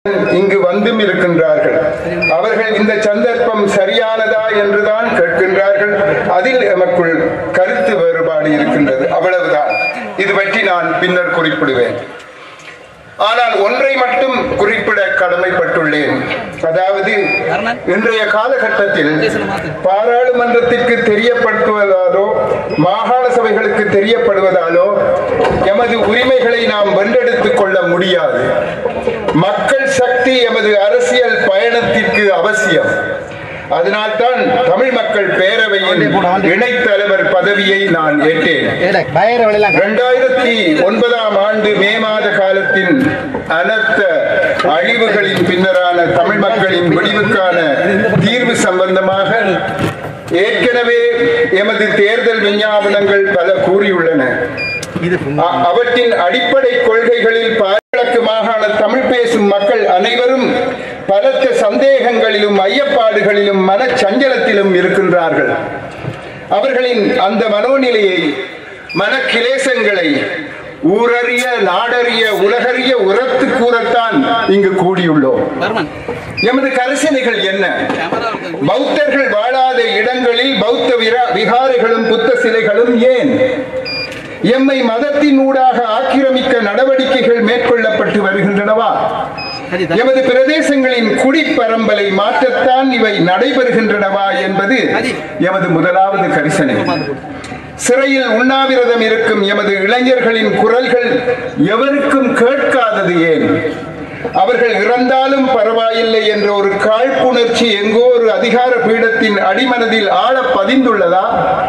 இங்கு வந்தும் இருக்கின்றார்கள் அவர்கள் இந்த சந்தர்ப்பம் சரியானதா என்றுதான் கேட்கின்றார்கள் அதில் எமக்குள் கருத்து வேறுபாடு இருக்கின்றது அவ்வளவுதான் இது பற்றி நான் பின்னர் குறிப்பிடுவேன் ஆனால் ஒன்றை மட்டும் குறிப்பிட கடமைப்பட்டுள்ளேன் அதாவது இன்றைய காலகட்டத்தில் பாராளுமன்றத்திற்கு தெரியப்படுத்துவதாலோ மாகாண சபைகளுக்கு தெரியப்படுவதாலோ எமது உரிமைகளை நாம் வென்றெடுத்துக் கொள்ள முடியாது மக்கள் சக்தி எமது அரசியல் பயணத்திற்கு அவசியம் அதனால்தான் தமிழ் மக்கள் பேரவையின் இணைத் தலைவர் பதவியை நான் ஏற்றேன் இரண்டாயிரத்தி ஒன்பதாம் ஆண்டு மே மாத காலத்தின் அனர்த்த அழிவுகளின் பின்னரான தமிழ் மக்களின் விடிவுக்கான தீர்வு சம்பந்தமாக ஏற்கனவே எமது தேர்தல் விஞ்ஞாபனங்கள் பல கூறியுள்ளன அ- அவற்றின் அடிப்படை கொள்கைகளில் கிழக்கு மாகாண தமிழ் பேசும் மக்கள் அனைவரும் பலத்த சந்தேகங்களிலும் ஐயப்பாடுகளிலும் மனச்சஞ்சலத்திலும் இருக்கின்றார்கள் அவர்களின் அந்த மனோநிலையை மனக்கிலேசங்களை ஊரறிய நாடறிய உலகறிய உரத்து கூறத்தான் இங்கு கூடியுள்ளோம் எமது கரிசனைகள் என்ன பௌத்தர்கள் வாழாத இடங்களில் பௌத்த விரா- விகாரைகளும் புத்த சிலைகளும் ஏன் எம்மை மதத்தின் ஊடாக ஆக்கிரமிக்க நடவடிக்கைகள் மேற்கொள்ளப்பட்டு வருகின்றனவா எமது பிரதேசங்களின் குடிப்பரம்பலை மாற்றத்தான் இவை நடைபெறுகின்றனவா என்பது எமது முதலாவது கரிசனை சிறையில் உண்ணாவிரதம் இருக்கும் எமது இளைஞர்களின் குரல்கள் எவருக்கும் கேட்காதது ஏன் அவர்கள் இறந்தாலும் பரவாயில்லை என்ற ஒரு காழ்ப்புணர்ச்சி எங்கோ ஒரு அதிகார பீடத்தின் அடிமனதில் ஆழ பதிந்துள்ளதா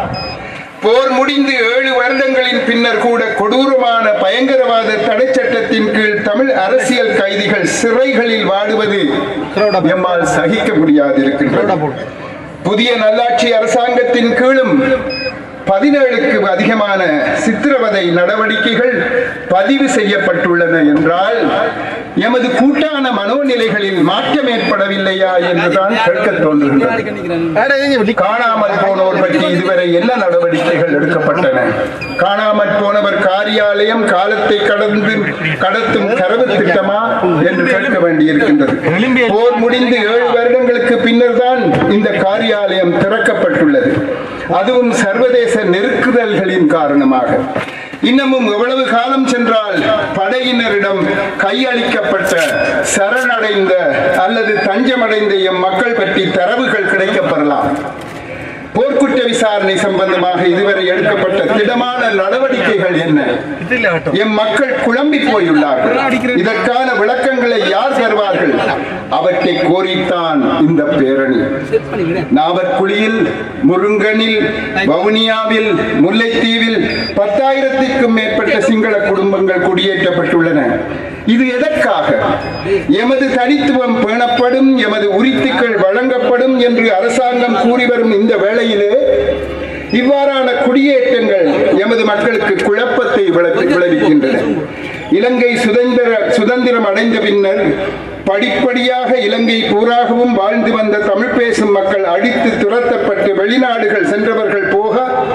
போர் முடிந்து ஏழு வருடங்களின் பின்னர் கூட கொடூரமான பயங்கரவாத தடை சட்டத்தின் கீழ் தமிழ் அரசியல் கைதிகள் சிறைகளில் வாடுவது எம்மால் சகிக்க முடியாதிருக்கின்றது புதிய நல்லாட்சி அரசாங்கத்தின் கீழும் பதினேழுக்கு அதிகமான சித்திரவதை நடவடிக்கைகள் பதிவு செய்யப்பட்டுள்ளன என்றால் எமது கூட்டான மனோநிலைகளில் மாற்றம் ஏற்படவில்லையா என்றுதான் கேட்க தோன்றுகின்றது காணாமல் போனோர் பற்றி இதுவரை என்ன நடவடிக்கைகள் எடுக்கப்பட்டன காணாமல் போனவர் காரியாலயம் காலத்தை கடந்து கடத்தும் கரவு திட்டமா என்று கேட்க வேண்டியிருக்கின்றது போர் முடிந்து ஏழு வருடங்களுக்கு பின்னர் தான் இந்த காரியாலயம் திறக்கப்பட்டுள்ளது அதுவும் சர்வதேச நெருக்குதல்களின் காரணமாக இன்னமும் எவ்வளவு காலம் சென்றால் படையினரிடம் கையளிக்கப்பட்ட சரணடைந்த அல்லது தஞ்சமடைந்த எம் மக்கள் பற்றி தரவுகள் கிடைக்கப்பெறலாம் போர்க்குற்ற விசாரணை சம்பந்தமாக இதுவரை எடுக்கப்பட்ட திடமான நடவடிக்கைகள் என்ன எம் மக்கள் குழம்பி போயுள்ளார்கள் இதற்கான விளக்கங்களை யார் தருவார்கள் அவற்றை கோரித்தான் இந்த பேரணி நாவற்குழியில் முருங்கனில் வவுனியாவில் முல்லைத்தீவில் பத்தாயிரத்திற்கும் மேற்பட்ட சிங்கள குடும்பங்கள் குடியேற்றப்பட்டுள்ளன இது எதற்காக எமது தனித்துவம் பேணப்படும் எமது உரித்துக்கள் வழங்கப்படும் என்று அரசாங்கம் கூறி வரும் இந்த வேளையிலே இவ்வாறான குடியேற்றங்கள் எமது மக்களுக்கு குழப்பத்தை விளக்கு- விளைவிக்கின்றன இலங்கை சுதந்திர சுதந்திரம் அடைந்த பின்னர் படிப்படியாக இலங்கை பூராகவும் வாழ்ந்து வந்த தமிழ் பேசும் மக்கள் அடித்து துரத்தப்பட்டு வெளிநாடுகள் சென்றவர்கள் போக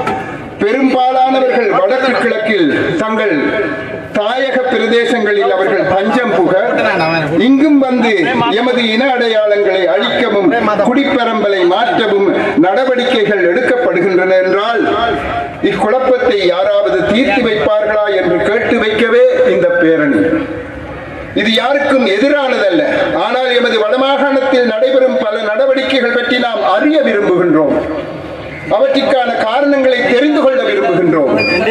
பெரும்பாலானவர்கள் வடக்கு கிழக்கில் தங்கள் தாயக பிரதேசங்களில் அவர்கள் தஞ்சம் புக இங்கும் வந்து எமது இன அடையாளங்களை அழிக்கவும் குடிப்பரம்பலை மாற்றவும் நடவடிக்கைகள் எடுக்கப்படுகின்றன என்றால் இக்குழப்பத்தை யாராவது தீர்த்து வைப்பார்களா என்று கேட்டு வைக்கவே இந்த பேரணி இது யாருக்கும் எதிரானதல்ல ஆனால் எமது வடமாகாணத்தில் நடைபெறும் பல நடவடிக்கைகள் பற்றி நாம் அறிய விரும்புகின்றோம் அவற்றிற்கான காரணங்களை தெரிந்து கொள்ள விரும்புகின்றோம்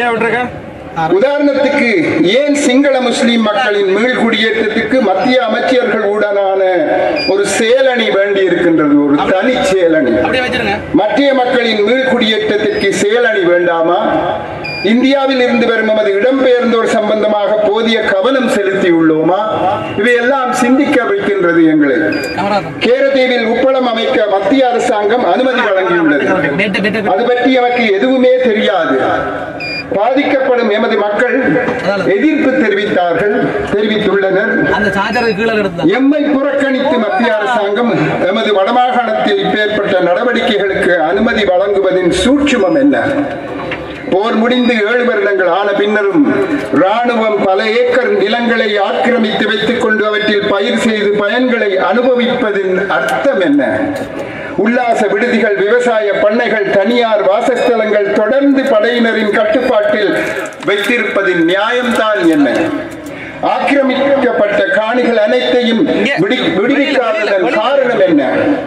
உதாரணத்துக்கு ஏன் சிங்கள முஸ்லிம் மக்களின் மீள் குடியேற்றத்துக்கு மத்திய அமைச்சர்கள் உடனான ஒரு செயலணி வேண்டி இருக்கின்றது ஒரு தனி செயலணி மத்திய மக்களின் மீள் குடியேற்றத்திற்கு செயலணி வேண்டாமா இந்தியாவில் இருந்து வரும் நமது இடம்பெயர்ந்தோர் சம்பந்தமாக போதிய கவனம் செலுத்தி உள்ளோமா இவையெல்லாம் சிந்திக்க வைக்கின்றது எங்களை கேரதீவில் உப்பளம் அமைக்க மத்திய அரசாங்கம் அனுமதி வழங்கியுள்ளது அது பற்றி எனக்கு எதுவுமே தெரியாது பாதிக்கப்படும் எமது மக்கள் எதிர்ப்பு தெரிவித்தார்கள் தெரிவித்துள்ளனர் அந்த சார்ஜர் கீழே எடுத்து எம்மை புறக்கணித்து மத்திய அரசாங்கம் எமது வடமாகாணத்தில் இப்பேற்பட்ட நடவடிக்கைகளுக்கு அனுமதி வழங்குவதின் சூட்சுமம் என்ன போர் முடிந்து ஏழு வருடங்கள் ஆன பின்னரும் ராணுவம் பல ஏக்கர் நிலங்களை ஆக்கிரமித்து வைத்துக் கொண்டு அவற்றில் பயிர் செய்து பயன்களை அனுபவிப்பதின் அர்த்தம் என்ன உல்லாச விடுதிகள் விவசாய பண்ணைகள் தனியார் வாசஸ்தலங்கள் தொடர்ந்து படையினரின் கட்டுப்பாட்டில் வைத்திருப்பதின் நியாயம்தான் என்ன ஆக்கிரமிக்கப்பட்ட காணிகள் அனைத்தையும் விடி- விடுவிக்காததன் காரணம் என்ன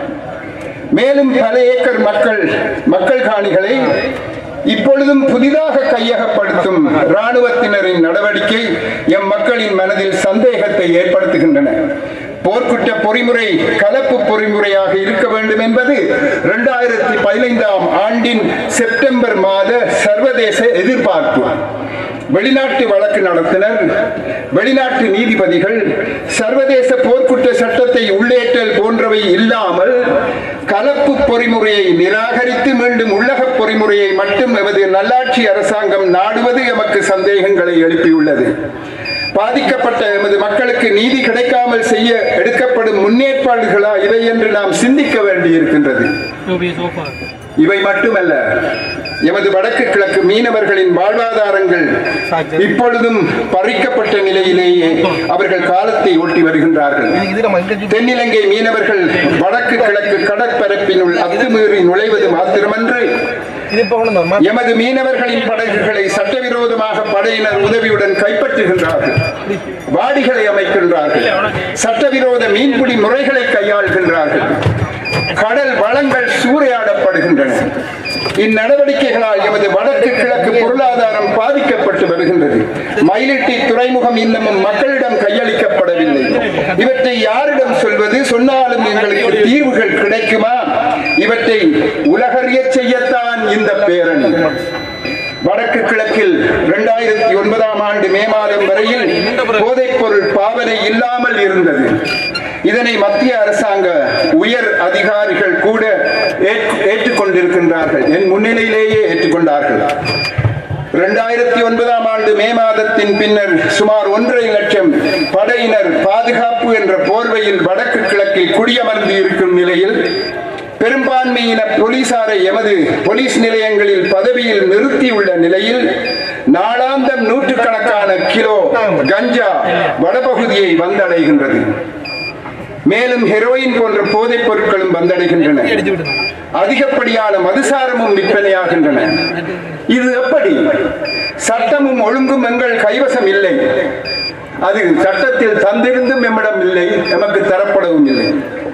மேலும் பல ஏக்கர் மக்கள் மக்கள் காணிகளை இப்பொழுதும் புதிதாக கையகப்படுத்தும் இராணுவத்தினரின் நடவடிக்கை எம் மக்களின் மனதில் சந்தேகத்தை ஏற்படுத்துகின்றன போர்க்குற்ற பொறிமுறை கலப்பு பொறிமுறையாக இருக்க வேண்டும் என்பது இரண்டாயிரத்தி பதினைந்தாம் ஆண்டின் செப்டம்பர் மாத சர்வதேச எதிர்பார்ப்பு வெளிநாட்டு வழக்கு நடத்தினர் வெளிநாட்டு நீதிபதிகள் சர்வதேச போர்க்குற்ற சட்டத்தை உள்ளேற்றல் போன்றவை இல்லாமல் கலப்பு பொறிமுறையை நிராகரித்து மீண்டும் உள்ளக பொறிமுறையை மட்டும் எமது நல்லாட்சி அரசாங்கம் நாடுவது எமக்கு சந்தேகங்களை எழுப்பியுள்ளது பாதிக்கப்பட்ட எமது மக்களுக்கு நீதி கிடைக்காமல் செய்ய எடுக்கப்படும் முன்னேற்பாடுகளா இவை என்று நாம் சிந்திக்க வேண்டியிருக்கின்றது Ruby so far. இவை மட்டுமல்ல எமது வடக்கு கிழக்கு மீனவர்களின் வாழ்வாதாரங்கள் இப்பொழுதும் பறிக்கப்பட்ட நிலையிலேயே அவர்கள் காலத்தை ஓட்டி வருகின்றார்கள் இது நம்ம இங்க தென்னிலங்கை மீனவர்கள் வடக்கு கிழக்கு கடற்பரப்பினுள் அத்துமீறி நுழைவது மாத்திரமன்று இது இப்போ கொண்டு வந்தோமா எமது மீனவர்களின் படகுகளை சட்டவிரோதமாக படையினர் உதவியுடன் கைப்பற்றுகின்றார்கள் வாடிகளை அமைக்கின்றார்கள் சட்டவிரோத மீன்பிடி முறைகளை கையாள்கின்றார்கள் கடல் வளங்கள் சூறையாடப்படுகின்றன இந்நடவடிக்கைகளால் எமது வடக்கு கிழக்கு பொருளாதாரம் பாதிக்கப்பட்டு வருகின்றது மயிலிட்டி துறைமுகம் இன்னமும் மக்களிடம் கையளிக்கப்படவில்லை இவற்றை யாரிடம் சொல்வது சொன்னாலும் எங்களுக்கு தீர்வுகள் கிடைக்குமா இவற்றை உலகறிய செய்யத்தான் இந்த பேரணி வடக்கு கிழக்கில் இரண்டாயிரத்தி ஒன்பதாம் ஆண்டு மே மாதம் வரையில் போதைப் பொருள் பாவனை இல்லாமல் இருந்தது இதனை மத்திய அரசாங்க உயர் அதிகாரிகள் கூட ஏற்று- ஏற்றுக்கொண்டிருக்கின்றார்கள் என் முன்னிலையிலேயே ஏற்றுக்கொண்டார்கள் இரண்டாயிரத்தி ஒன்பதாம் ஆண்டு மே மாதத்தின் பின்னர் சுமார் ஒன்றரை லட்சம் படையினர் பாதுகாப்பு என்ற போர்வையில் வடக்கு கிழக்கில் குடியமர்ந்து இருக்கும் நிலையில் பெரும்பான்மையின போலீசாரை எமது போலீஸ் நிலையங்களில் பதவியில் நிறுத்தியுள்ள நிலையில் நாளாந்தம் நூற்றுக்கணக்கான கிலோ கஞ்சா வடபகுதியை வந்தடைகின்றது மேலும் ஹெரோயின் போன்ற போதைப் பொருட்களும் வந்தடைகின்றன அதிகப்படியான மதுசாரமும் விற்பனையாகின்றன இது எப்படி சட்டமும் ஒழுங்கும் எங்கள் கைவசம் இல்லை அது சட்டத்தில் தந்திருந்தும் எம்மிடம் இல்லை எமக்கு தரப்படவும் இல்லை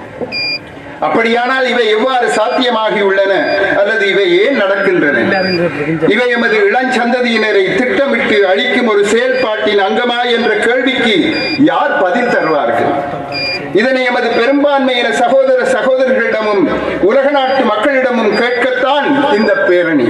அப்படியானால் இவை எவ்வாறு சாத்தியமாகி உள்ளன அல்லது இவை ஏன் நடக்கின்றன இவை எமது இளஞ்சந்ததியினரை திட்டமிட்டு அழிக்கும் ஒரு செயல்பாட்டின் அங்கமா என்ற கேள்விக்கு யார் பதில் தருவார்கள் இதனை எமது பெரும்பான்மையின சகோதர சகோதரர்களிடமும் உலக நாட்டு மக்களிடமும் கேட்கத்தான் இந்த பேரணி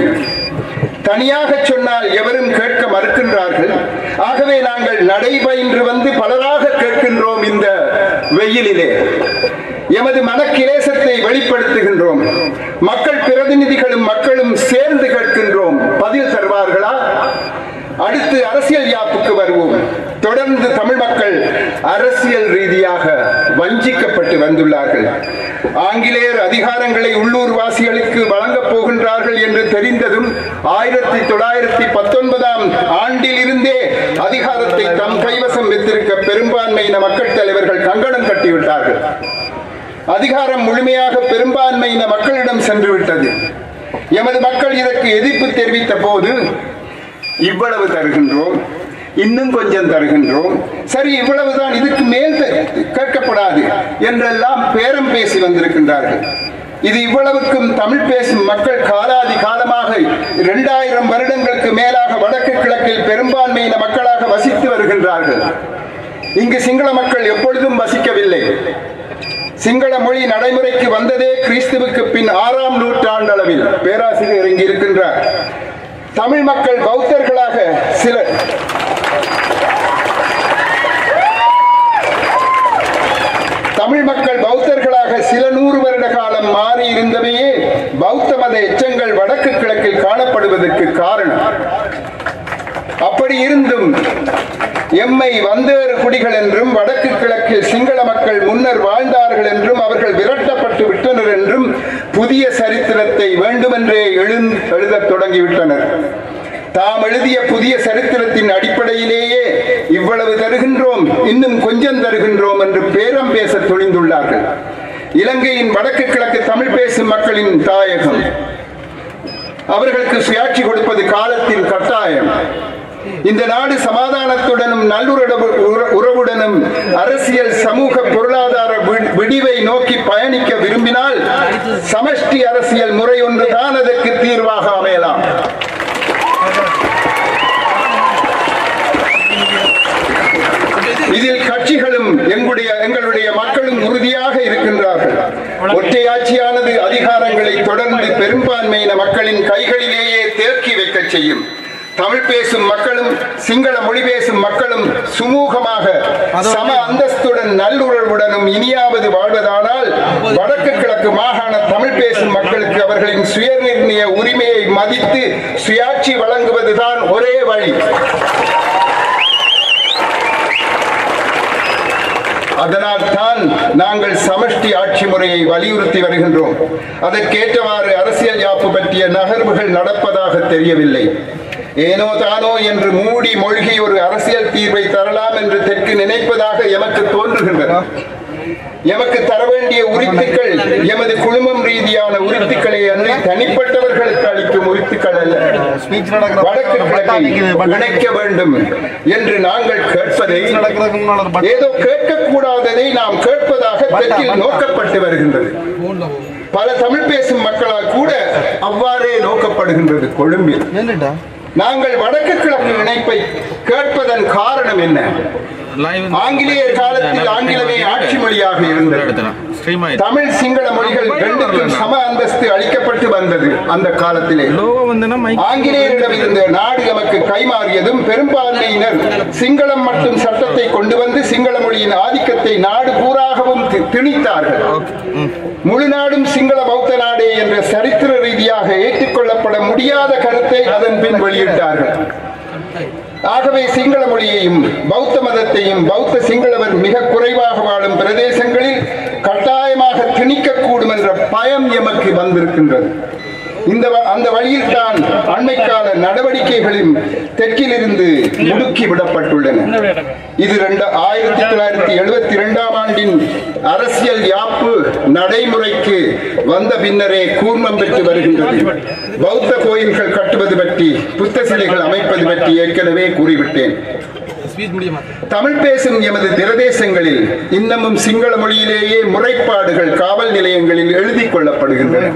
தனியாக சொன்னால் எவரும் கேட்க மறுக்கின்றார்கள் ஆகவே நாங்கள் நடைபயின்று வந்து பலராக கேட்கின்றோம் இந்த வெயிலிலே எமது மனக்கிலேசத்தை வெளிப்படுத்துகின்றோம் மக்கள் பிரதிநிதிகளும் மக்களும் சேர்ந்து கேட்கின்றோம் பதில் தருவார்களா அடுத்து அரசியல் யாப்புக்கு வருவோம் தொடர்ந்து தமிழ் மக்கள் அரசியல் ரீதியாக வஞ்சிக்கப்பட்டு வந்துள்ளார்கள் ஆங்கிலேயர் அதிகாரங்களை உள்ளூர் வாசிகளுக்கு வழங்கப் போகின்றார்கள் என்று தெரிந்ததும் ஆயிரத்தி தொள்ளாயிரத்தி பத்தொன்பதாம் ஆண்டில் இருந்தே அதிகாரத்தை தம் கைவசம் வைத்திருக்க பெரும்பான்மையின மக்கள் தலைவர்கள் கங்கணம் கட்டிவிட்டார்கள் அதிகாரம் முழுமையாக பெரும்பான்மையின மக்களிடம் சென்று விட்டது எமது மக்கள் இதற்கு எதிர்ப்பு தெரிவித்த போது இவ்வளவு தருகின்றோம் இன்னும் கொஞ்சம் தருகின்றோம் சரி இவ்வளவுதான் இதுக்கு மேல் த- கேட்கப்படாது என்றெல்லாம் பேரம் பேசி வந்திருக்கின்றார்கள் இது இவ்வளவுக்கும் தமிழ் பேசும் மக்கள் காலாதி காலமாக இரண்டாயிரம் வருடங்களுக்கு மேலாக வடக்கு கிழக்கில் பெரும்பான்மையின மக்களாக வசித்து வருகின்றார்கள் இங்கு சிங்கள மக்கள் எப்பொழுதும் வசிக்கவில்லை சிங்கள மொழி நடைமுறைக்கு வந்ததே கிறிஸ்துவுக்கு பின் ஆறாம் நூற்றாண்டளவில் பேராசிரியர் இங்கு இருக்கின்றார் தமிழ் மக்கள் பௌத்தர்களாக சில தமிழ் மக்கள் பௌத்தர்களாக சில நூறு வருட காலம் மாறி இருந்தவையே பௌத்த மத எச்சங்கள் வடக்கு கிழக்கில் காணப்படுவதற்கு காரணம் அப்படி இருந்தும் எம்மை வந்தேறு குடிகள் என்றும் வடக்கு கிழக்கில் சிங்கள மக்கள் முன்னர் வாழ்ந்தார்கள் என்றும் அவர்கள் விரட்டப்பட்டு விட்டனர் என்றும் புதிய சரித்திரத்தை வேண்டுமென்றே எழுந் எழுதத் தொடங்கிவிட்டனர் தாம் எழுதிய புதிய சரித்திரத்தின் அடிப்படையிலேயே இவ்வளவு தருகின்றோம் இன்னும் கொஞ்சம் தருகின்றோம் என்று பேரம் பேச துணிந்துள்ளார்கள் இலங்கையின் வடக்கு கிழக்கு தமிழ் பேசும் மக்களின் தாயகம் அவர்களுக்கு சுயாட்சி கொடுப்பது காலத்தின் கட்டாயம் இந்த நாடு சமாதானத்துடனும் நல்லுறவு உற- உறவுடனும் அரசியல் சமூக பொருளாதார வி- விடிவை நோக்கி பயணிக்க விரும்பினால் சமஷ்டி அரசியல் முறை ஒன்றுதான் அதற்கு தீர்வாக அமையலாம் இதில் கட்சிகளும் எங்களுடைய எங்களுடைய மக்களும் உறுதியாக இருக்கின்றார்கள் ஒற்றையாட்சியானது அதிகாரங்களை தொடர்ந்து பெரும்பான்மையின மக்களின் கைகளிலேயே தேக்கி வைக்க செய்யும் தமிழ் பேசும் மக்களும் சிங்கள மொழி பேசும் மக்களும் சுமூகமாக சம அந்தஸ்துடன் நல்லுறவுடனும் இனியாவது வாழ்வதானால் வடக்கு கிழக்கு மாகாண தமிழ் பேசும் மக்களுக்கு அவர்களின் சுயநிர்ணய உரிமையை மதித்து சுயாட்சி வழங்குவதுதான் ஒரே வழி அதனால் தான் நாங்கள் சமஷ்டி ஆட்சி முறையை வலியுறுத்தி வருகின்றோம் அதற்கேற்றவாறு அரசியல் யாப்பு பற்றிய நகர்வுகள் நடப்பதாக தெரியவில்லை ஏனோ தானோ என்று மூடி மூழ்கி ஒரு அரசியல் தீர்வை தரலாம் என்று தெற்கு நினைப்பதாக எமக்கு தோன்றுகின்றது எமக்கு தர வேண்டிய உரித்துக்கள் எமது குழுமம் ரீதியான உரித்துக்களை அன்றி தனிப்பட்டவர்களுக்கு அளிக்கும் உரித்துக்கள் அல்ல ஸ்பீச் நடக்கிற வடக்கு கிழக்கை நிக்குது இணைக்க வேண்டும் என்று நாங்கள் கேட்பதை நடக்கிறதுக்கு முன்னால ஒரு பட்டன் ஏதோ கேட்கக்கூடாததை நாம் கேட்பதாக தெற்கில் நோக்கப்பட்டு வருகின்றது பல தமிழ் பேசும் மக்களால் கூட அவ்வாறே நோக்கப்படுகின்றது கொழும்பில் என்னடா நாங்கள் வடக்கு கிழக்கு இணைப்பை கேட்பதன் காரணம் என்ன ஆங்கிலேயர் காலத்தில் ஆங்கிலமே ஆட்சி மொழியாக இருந்தது தமிழ் சிங்கள மொழிகள் ரெண்டுக்கும் சம அந்தஸ்து அளிக்கப்பட்டு வந்தது அந்த காலத்திலே ஆங்கிலேயரிடம் இருந்த நாடு எமக்கு கைமாறியதும் பெரும்பான்மையினர் சிங்களம் மட்டும் சட்டத்தை கொண்டு வந்து சிங்கள மொழியின் ஆதிக்கத்தை நாடு பூராகவும் தி- திணித்தார்கள் முழு நாடும் சிங்கள பௌத்த நாடே என்ற சரித்திர ரீதியாக ஏற்றுக்கொள்ளப்பட முடியாத கருத்தை அதன் பின் வெளியிட்டார்கள் ஆகவே சிங்கள மொழியையும் பௌத்த மதத்தையும் பௌத்த சிங்களவர் மிக குறைவாக வாழும் பிரதேசங்களில் கட்டாயமாக திணிக்கக்கூடும் என்ற பயம் எமக்கு வந்திருக்கின்றது இந்த வ- அந்த வழியில் தான் அண்மைக்கால நடவடிக்கைகளும் தெற்கிலிருந்து முடுக்கி விடப்பட்டுள்ளன இது ரெண்டு ஆயிரத்தி தொள்ளாயிரத்தி எழுபத்தி இரண்டாம் ஆண்டின் அரசியல் யாப்பு நடைமுறைக்கு வந்த பின்னரே கூர்மம் பெற்று வருகின்றது பௌத்த கோயில்கள் கட்டுவது பற்றி புத்த சிலைகள் அமைப்பது பற்றி ஏற்கனவே கூறிவிட்டேன் தமிழ் பேசும் எமது பிரதேசங்களில் இன்னமும் சிங்கள மொழியிலேயே முறைப்பாடுகள் காவல் நிலையங்களில் எழுதிக் கொள்ளப்படுகின்றன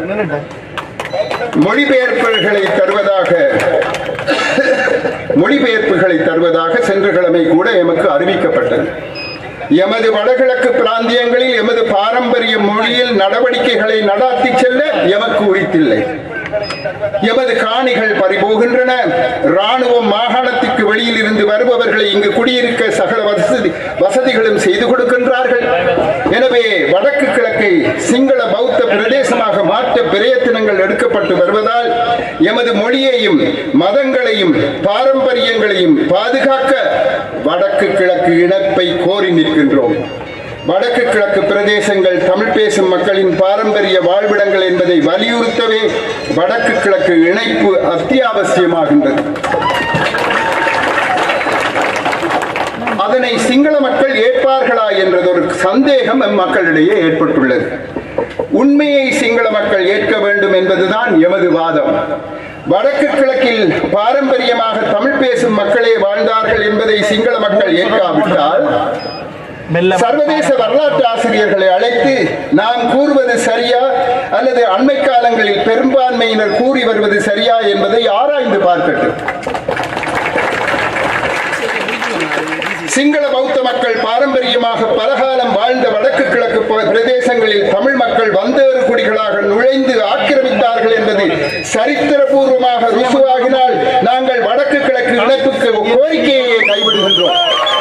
மொழிபெயர்ப்புகளை தருவதாக மொழிபெயர்ப்புகளை தருவதாக சென்ற கிழமை கூட எமக்கு அறிவிக்கப்பட்டது எமது வடகிழக்கு பிராந்தியங்களில் எமது பாரம்பரிய மொழியில் நடவடிக்கைகளை நடாத்தி செல்ல எமக்கு உரித்தில்லை எமது காணிகள் பறிபோகின்றன ராணுவம் மாகாணத்திற்கு வெளியில் இருந்து வருபவர்களை இங்கு குடியிருக்க சகல வசதி வசதிகளும் செய்து கொடுக்கின்றார்கள் எனவே வடக்கு கிழக்கை சிங்கள பௌத்த பிரதேசமாக மாற்ற பிரயத்தனங்கள் எடுக்கப்பட்டு வருவதால் எமது மொழியையும் மதங்களையும் பாரம்பரியங்களையும் பாதுகாக்க வடக்கு கிழக்கு இணைப்பை கோரி நிற்கின்றோம் வடக்கு கிழக்கு பிரதேசங்கள் தமிழ் பேசும் மக்களின் பாரம்பரிய வாழ்விடங்கள் என்பதை வலியுறுத்தவே வடக்கு கிழக்கு இணைப்பு அத்தியாவசியமாகின்றது அதனை சிங்கள மக்கள் ஏற்பார்களா என்றதொரு சந்தேகம் எம் மக்களிடையே ஏற்பட்டுள்ளது உண்மையை சிங்கள மக்கள் ஏற்க வேண்டும் என்பதுதான் எமது வாதம் வடக்கு கிழக்கில் பாரம்பரியமாக தமிழ் பேசும் மக்களே வாழ்ந்தார்கள் என்பதை சிங்கள மக்கள் ஏற்காவிட்டால் மெல்ல சர்வதேச வரலாற்று ஆசிரியர்களை அழைத்து நாம் கூறுவது சரியா அல்லது அண்மை காலங்களில் பெரும்பான்மையினர் கூறி வருவது சரியா என்பதை ஆராய்ந்து பார்க்கட்டும் சிங்கள பௌத்த மக்கள் பாரம்பரியமாக பலகாலம் வாழ்ந்த வடக்கு கிழக்கு ப- பிரதேசங்களில் தமிழ் மக்கள் வந்தேறு குடிகளாக நுழைந்து ஆக்கிரமித்தார்கள் என்பது சரித்திரபூர்வமாக ருசுவாகினால் நாங்கள் வடக்கு கிழக்கு இணைப்புக்கு கோரிக்கையை கைவிடுகின்றோம்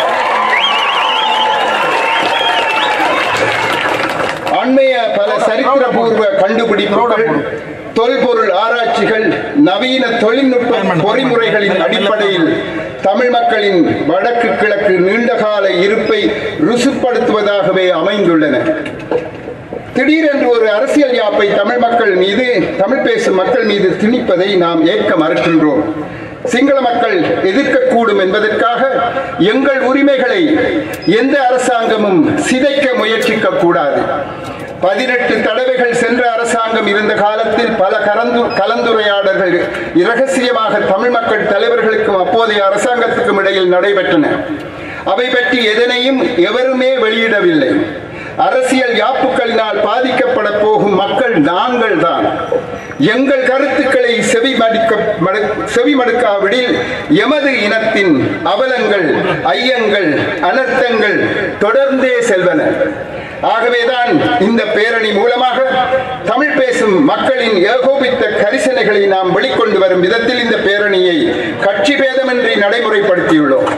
அண்மைய பல சரித்திரபூர்வ கண்டுபிடிப்புகள் தொல்பொருள் ஆராய்ச்சிகள் நவீன தொழில்நுட்ப பொறிமுறைகளின் அடிப்படையில் தமிழ் மக்களின் வடக்கு கிழக்கு நீண்டகால இருப்பை ருசுப்படுத்துவதாகவே அமைந்துள்ளன திடீரென்று ஒரு அரசியல் யாப்பை தமிழ் மக்கள் மீது தமிழ் பேசும் மக்கள் மீது திணிப்பதை நாம் ஏற்க மறுக்கின்றோம் சிங்கள மக்கள் எதிர்க்கக்கூடும் என்பதற்காக எங்கள் உரிமைகளை எந்த அரசாங்கமும் சிதைக்க முயற்சிக்க கூடாது பதினெட்டு தடவைகள் சென்ற அரசாங்கம் இருந்த காலத்தில் பல கலந்து கலந்துரையாடல்கள் இரகசியமாக தமிழ் மக்கள் தலைவர்களுக்கும் அப்போதைய அரசாங்கத்துக்கும் இடையில் நடைபெற்றன அவை பற்றி எதனையும் எவருமே வெளியிடவில்லை அரசியல் யாப்புக்களினால் பாதிக்கப்பட போகும் மக்கள் நாங்கள் தான் எங்கள் கருத்துக்களை செவிமடுக்க மடு- செவிமடுக்காவிடில் எமது இனத்தின் அவலங்கள் ஐயங்கள் அனர்த்தங்கள் தொடர்ந்தே செல்வன ஆகவேதான் இந்த பேரணி மூலமாக தமிழ் பேசும் மக்களின் ஏகோபித்த கரிசனைகளை நாம் வெளிக்கொண்டு வரும் விதத்தில் இந்த பேரணியை கட்சி பேதமின்றி நடைமுறைப்படுத்தியுள்ளோம்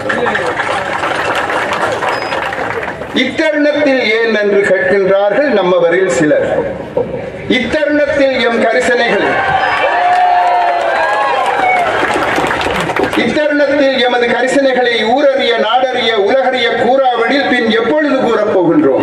இத்தருணத்தில் ஏன் என்று கேட்கின்றார்கள் நம்மவரில் சிலர் இத்தருணத்தில் எம் கரிசனைகள் இத்தருணத்தில் எமது கரிசனைகளை ஊரறிய நாடறிய உலகறிய கூறாவிடில் பின் எப்பொழுது கூறப் போகின்றோம்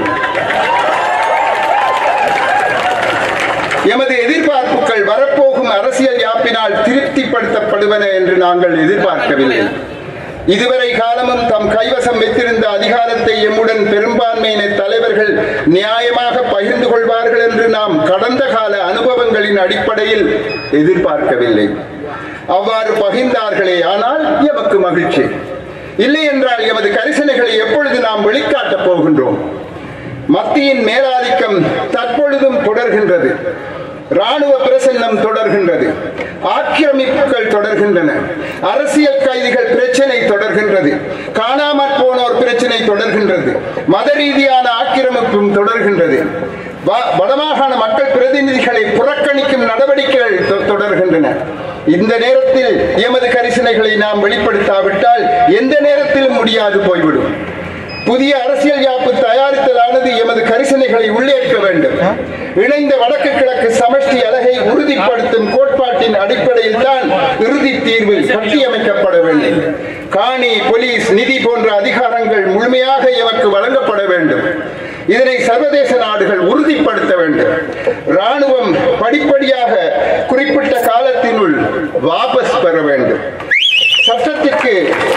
எமது எதிர்பார்ப்புகள் வரப்போகும் அரசியல் யாப்பினால் திருப்திப்படுத்தப்படுவன என்று நாங்கள் எதிர்பார்க்கவில்லை இதுவரை காலமும் தம் கைவசம் வைத்திருந்த அதிகாரத்தை எம்முடன் பெரும்பான்மையின தலைவர்கள் நியாயமாக பகிர்ந்து கொள்வார்கள் என்று நாம் கடந்த கால அனுபவங்களின் அடிப்படையில் எதிர்பார்க்கவில்லை அவ்வாறு பகிர்ந்தார்களே ஆனால் எமக்கு மகிழ்ச்சி இல்லை என்றால் எமது கரிசனைகளை எப்பொழுது நாம் வெளிக்காட்டப் போகின்றோம் மத்தியின் மேலாதிக்கம் தற்பொழுதும் தொடர்கின்றது ராணுவ பிரசன்னம் தொடர்கின்றது ஆக்கிரமிப்புகள் தொடர்கின்றன அரசியல் கைதிகள் பிரச்சனை தொடர்கின்றது காணாமற் போனோர் பிரச்சனை தொடர்கின்றது மத ரீதியான ஆக்கிரமிப்பும் தொடர்கின்றது வ- வடமாகாண மக்கள் பிரதிநிதிகளை புறக்கணிக்கும் நடவடிக்கைகள் தொ- தொடர்கின்றன இந்த நேரத்தில் எமது கரிசனைகளை நாம் வெளிப்படுத்தாவிட்டால் எந்த நேரத்திலும் முடியாது போய்விடும் புதிய அரசியல் யாப்பு தயாரித்தலானது எமது கரிசனைகளை உள்ளேற்க வேண்டும் இணைந்த வடக்கு கிழக்கு சமஷ்டி அலகை உறுதிப்படுத்தும் கோட்பாட்டின் அடிப்படையில் தான் இறுதி தீர்வு கட்டியமைக்கப்பட வேண்டும் காணி போலீஸ் நிதி போன்ற அதிகாரங்கள் முழுமையாக எமக்கு வழங்கப்பட வேண்டும் இதனை சர்வதேச நாடுகள் உறுதிப்படுத்த வேண்டும் ராணுவம் படிப்படியாக குறிப்பிட்ட காலத்தினுள் வாபஸ் பெற வேண்டும் சட்டத்திற்கு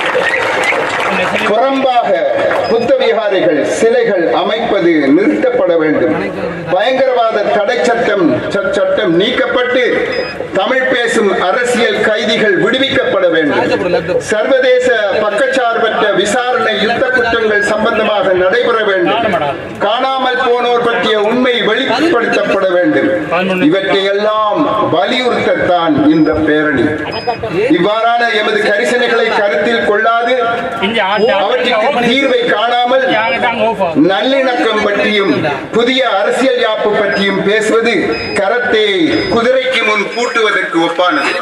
புறம்பாக புத்த விகாரைகள் சிலைகள் அமைப்பது நிறுத்தப்பட வேண்டும் பயங்கரவாத தடை சட்டம் ச- சட்டம் நீக்கப்பட்டு தமிழ் பேசும் அரசியல் கைதிகள் விடுவிக்கப்பட வேண்டும் சர்வதேச பக்கச்சார்பற்ற விசாரணை யுத்த குற்றங்கள் சம்பந்தமாக நடைபெற வேண்டும் காணாமல் போனோர் பற்றிய உண்மை வெளிப்படுத்தப்பட வேண்டும் இவற்றை எல்லாம் வலியுறுத்தத்தான் இந்த பேரணி இவ்வாறான எமது கரிசனைகளை கருத்தில் கொள்ளாது அவற்றுக்கு தீர்வை காணாமல் நல்லிணக்கம் பற்றியும் புதிய அரசியல் யாப்பு பற்றியும் பேசுவது கரத்தை குதிரைக்கு முன் பூட்டுவதற்கு ஒப்பானது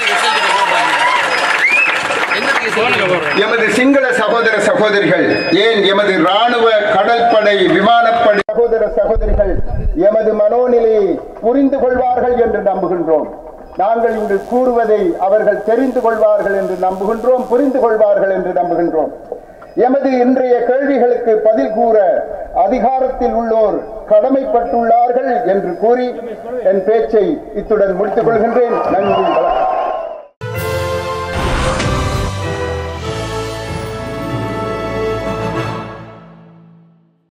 எமது சிங்கள சகோதர சகோதரிகள் ஏன் எமது ராணுவ கடற்படை விமானப்படை சகோதர சகோதரிகள் எமது மனோநிலையை புரிந்து கொள்வார்கள் என்று நம்புகின்றோம் நாங்கள் இன்று கூறுவதை அவர்கள் தெரிந்து கொள்வார்கள் என்று நம்புகின்றோம் புரிந்து கொள்வார்கள் என்று நம்புகின்றோம் எமது இன்றைய கேள்விகளுக்கு பதில் கூற அதிகாரத்தில் உள்ளோர் கடமைப்பட்டுள்ளார்கள் என்று கூறி என் பேச்சை இத்துடன் முடித்துக் கொள்கின்றேன் நன்றி வணக்கம்.